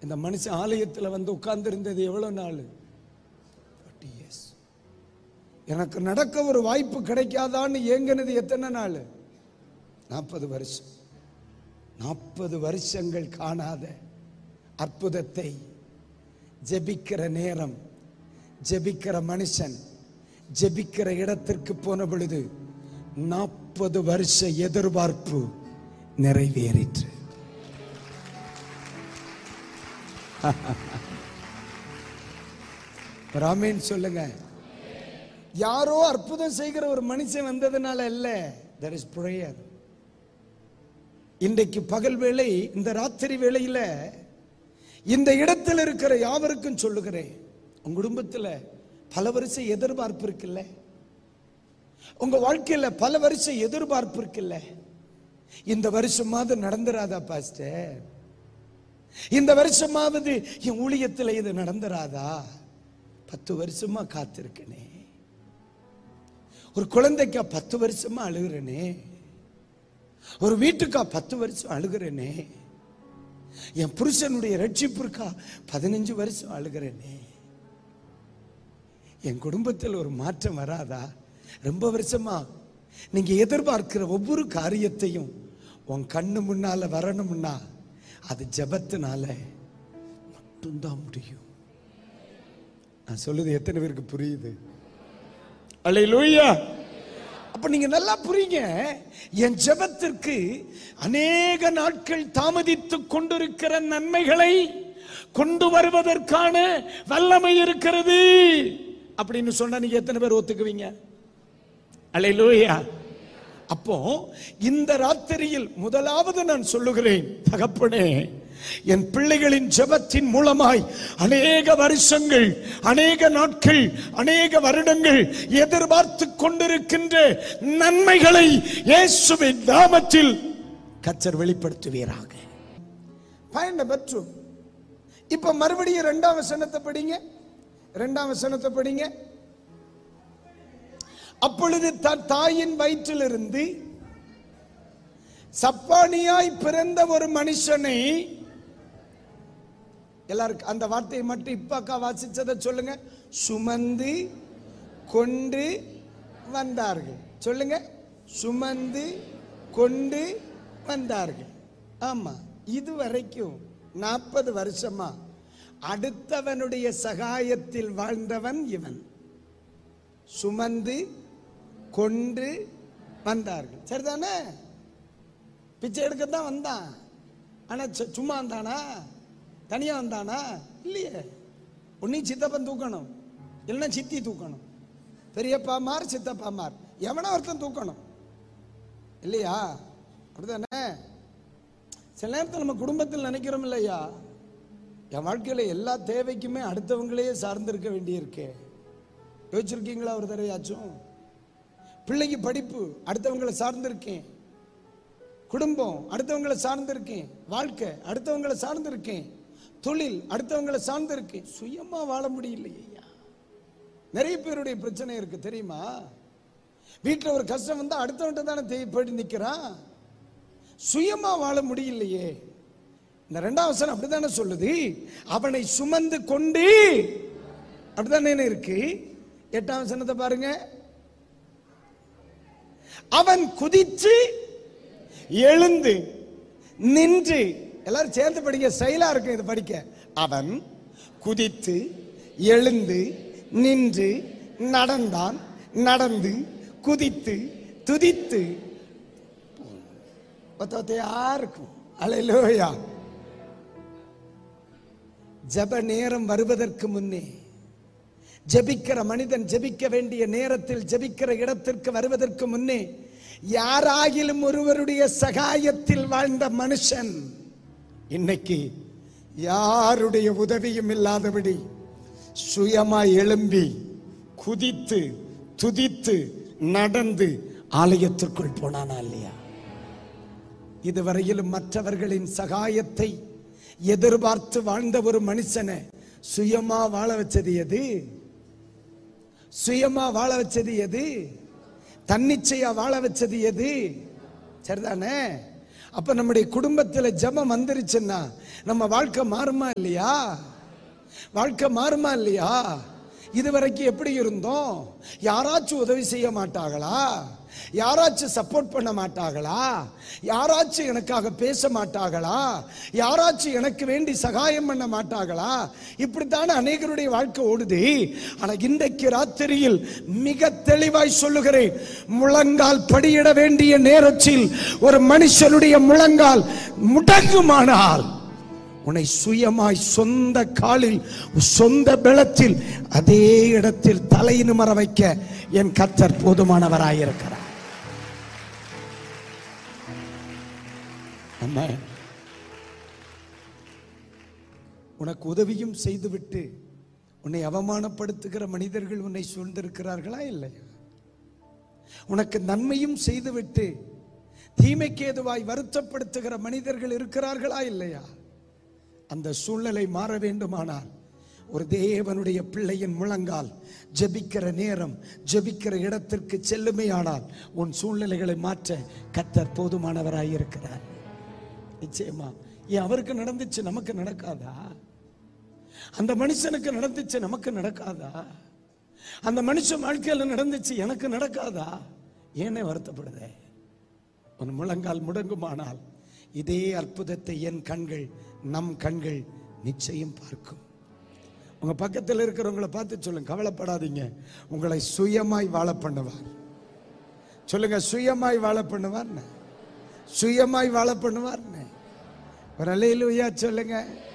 இந்த மனுஷன் ஆலயத்தில் வந்து உட்கார்ந்து இருந்தது எவ்வளவு நாள் ஃபார்ட்டி இயர்ஸ் எனக்கு நடக்க ஒரு வாய்ப்பு கிடைக்காதான்னு ஏங்கினது எத்தனை நாள் நாற்பது வருஷம் நாற்பது வருஷங்கள் காணாத அற்புதத்தை ஜெபிக்கிற நேரம் ஜெபிக்கிற மனுஷன் ஜெபிக்கிற இடத்திற்கு போன பொழுது நாற்பது வருஷ எதிர்பார்ப்பு நிறைவேறிற்று ராமேன் சொல்லுங்க யாரோ அற்புதம் செய்கிற ஒரு மனுஷன் வந்ததுனால இல்ல தட் இஸ் ப்ரேயர் இன்றைக்கு பகல் வேளை இந்த ராத்திரி வேளையில இந்த இடத்தில் இருக்கிற யாவருக்கும் சொல்லுகிறேன் உங்க குடும்பத்துல பல வருஷம் எதிர்பார்ப்பு இருக்குல்ல உங்க வாழ்க்கையில பல வருஷம் எதிர்பார்ப்பு இருக்குல்ல இந்த வருஷமாவது நடந்துராதா பாஸ்டர் இந்த வருஷமாவது என் ஊழியத்தில் இது நடந்துராதா பத்து வருஷமா காத்திருக்கனே ஒரு குழந்தைக்கா பத்து வருஷமா அழுகிறனே ஒரு வீட்டுக்கா பத்து வருஷம் அழுகிறனே என் புருஷனுடைய ரட்சிப்பிற்கா பதினஞ்சு வருஷம் அழுகிறனே என் குடும்பத்தில் ஒரு மாற்றம் வராதா ரொம்ப வருஷமா நீங்க எதிர்பார்க்கிற ஒவ்வொரு காரியத்தையும் உன் கண்ணு முன்னால வரணும்னா அது ஜெபத்தினால மட்டும்தான் முடியும் நான் சொல்லுது எத்தனை பேருக்கு புரியுது அல்லேலூயா அப்ப நீங்க நல்லா புரியுங்க என் ஜெபத்திற்கு அநேக நாட்கள் தாமதித்துக் கொண்டிருக்கிற நன்மைகளை கொண்டு வருவதற்கான வல்லமை இருக்கிறது அப்படின்னு சொன்னா நீங்க எத்தனை பேர் ஒத்துக்குவீங்க அல்லேலூயா அப்போ இந்த ராத்திரியில் முதலாவது நான் சொல்லுகிறேன் தகப்பனே என் பிள்ளைகளின் ஜெபத்தின் மூலமாய் அநேக வருஷங்கள் அநேக நாட்கள் அநேக வருடங்கள் எதிர்பார்த்து கொண்டிருக்கின்ற நன்மைகளை இயேசுவின் நாமத்தில் கச்சர் வெளிப்படுத்துவீராக பயண பெற்றும் இப்ப மறுபடியும் இரண்டாம் வசனத்தை படிங்க இரண்டாம் வசனத்தை படிங்க அப்பொழுது தன் தாயின் வயிற்றிலிருந்து சப்பானியாய் பிறந்த ஒரு மனுஷனை எல்லாருக்கும் அந்த வார்த்தையை மட்டும் இப்ப அக்கா வாசிச்சதை சொல்லுங்க சுமந்து கொண்டு வந்தார்கள் சொல்லுங்க சுமந்து கொண்டு வந்தார்கள் ஆமா இது வரைக்கும் நாற்பது வருஷமா அடுத்தவனுடைய சகாயத்தில் வாழ்ந்தவன் இவன் சுமந்து கொண்டு வந்தார்கள் சரிதானே பிச்சை எடுக்க தான் வந்தான் ஆனா சு- சும்மா வந்தானா தனியா வந்தானா இல்லையே ஒன்னையும் சித்தப்பன் தூக்கணும் இல்லைன்னா சித்தி தூக்கணும் பெரியப்பாமார் சித்தப்பாமார் எவனா ஒருத்தன் தூக்கணும் இல்லையா அப்படிதானே சில நேரத்தில் நம்ம குடும்பத்தில் நினைக்கிறோம் இல்லையா என் வாழ்க்கையில எல்லா தேவைக்குமே அடுத்தவங்களையே சார்ந்திருக்க வேண்டியிருக்கே யோசிச்சிருக்கீங்களா ஒரு தடவையாச்சும் பிள்ளைக்கு படிப்பு அடுத்தவங்களை சார்ந்திருக்கேன் குடும்பம் அடுத்தவங்களை சார்ந்திருக்கேன் வாழ்க்கை அடுத்தவங்களை சார்ந்திருக்கேன் தொழில் அடுத்தவங்களை சார்ந்திருக்கேன் சுயமா வாழ முடியலையே ஐயா நிறைய பேருடைய பிரச்சனை இருக்கு தெரியுமா வீட்டுல ஒரு கஷ்டம் வந்தா அடுத்தவன்ட்ட தானே தேய் போயிட்டு நிக்கிறான் சுயமா வாழ முடியலையே இந்த ரெண்டாம் வசனம் அப்படித்தானே சொல்லுது அவனை சுமந்து கொண்டு அப்படித்தானே இருக்கு எட்டாம் வசனத்தை பாருங்க அவன் குதிச்சு எழுந்து நின்று எல்லாரும் சேர்ந்து படிக்க செயலா இருக்கு இது படிக்க அவன் குதித்து எழுந்து நின்று நடந்தான் நடந்து குதித்து துதித்து ஒத்த ஒத்தையா இருக்கும் அலையிலோயா ஜெப நேரம் வருவதற்கு முன்னே ஜெபிக்கிற மனிதன் ஜெபிக்க வேண்டிய நேரத்தில் ஜெபிக்கிற இடத்திற்கு வருவதற்கு முன்னே யாராகிலும் ஒருவருடைய சகாயத்தில் வாழ்ந்த மனுஷன் இன்னைக்கு யாருடைய உதவியும் இல்லாதபடி சுயமாய் எழும்பி குதித்து துதித்து நடந்து ஆலயத்திற்குள் போனானா இல்லையா இதுவரையிலும் மற்றவர்களின் சகாயத்தை எதிர்பார்த்து வாழ்ந்த ஒரு மனுஷனை சுயமா வாழ வச்சது எது சுயமா வாழ வச்சது எது தன்னிச்சையா வாழ வச்சது எது சரிதானே அப்ப நம்முடைய குடும்பத்துல ஜெபம் வந்துருச்சுன்னா நம்ம வாழ்க்கை மாறுமா இல்லையா வாழ்க்கை மாறுமா இல்லையா இதுவரைக்கும் எப்படி இருந்தோம் யாராச்சும் உதவி செய்ய மாட்டாங்களா யாராச்சும் சப்போர்ட் பண்ண மாட்டாங்களா யாராச்சும் எனக்காக பேச மாட்டாங்களா யாராச்சும் எனக்கு வேண்டி சகாயம் பண்ண மாட்டாங்களா இப்படித்தானே அநேகருடைய வாழ்க்கை ஓடுது ஆனா இன்றைக்கு ராத்திரியில் மிக தெளிவாய் சொல்லுகிறேன் முழங்கால் படியிட வேண்டிய நேரத்தில் ஒரு மனுஷனுடைய முழங்கால் முடங்குமானால் உன்னை சுயமாய் சொந்த காலில் சொந்த பலத்தில் அதே இடத்தில் தலை நிமர வைக்க என் கர்த்தர் போதுமானவராயிருக்கிறார் அம்மா உனக்கு உதவியும் செய்துவிட்டு உன்னை அவமானப்படுத்துகிற மனிதர்கள் உன்னை சூழ்ந்திருக்கிறார்களா இல்லையா உனக்கு நன்மையும் செய்துவிட்டு தீமைக்கு ஏதுவாய் வருத்தப்படுத்துகிற மனிதர்கள் இருக்கிறார்களா இல்லையா அந்த சூழ்நிலை மாற வேண்டுமானால் ஒரு தேவனுடைய பிள்ளையின் முழங்கால் ஜெபிக்கிற நேரம் ஜெபிக்கிற இடத்திற்கு செல்லுமையானால் உன் சூழ்நிலைகளை மாற்ற கத்தர் போதுமானவராய் இருக்கிறார் நிச்சயமா ஏன் அவருக்கு நடந்துச்சு நமக்கு நடக்காதா அந்த மனுஷனுக்கு நடந்துச்சு நமக்கு நடக்காதா அந்த மனுஷன் வாழ்க்கையில நடந்துச்சு எனக்கு நடக்காதா ஏனே வருத்தப்படுதே உன் முழங்கால் முடங்குமானால் இதே அற்புதத்தை என் கண்கள் நம் கண்கள் நிச்சயம் பார்க்கும் உங்க பக்கத்தில் இருக்கிறவங்களை பார்த்து சொல்லுங்க கவலைப்படாதீங்க உங்களை சுயமாய் வாழ பண்ணுவார் சொல்லுங்க சுயமாய் வாழ பண்ணுவார் சுயமாய் வாழ பண்ணுவார் ஒரு அலையிலுயா சொல்லுங்க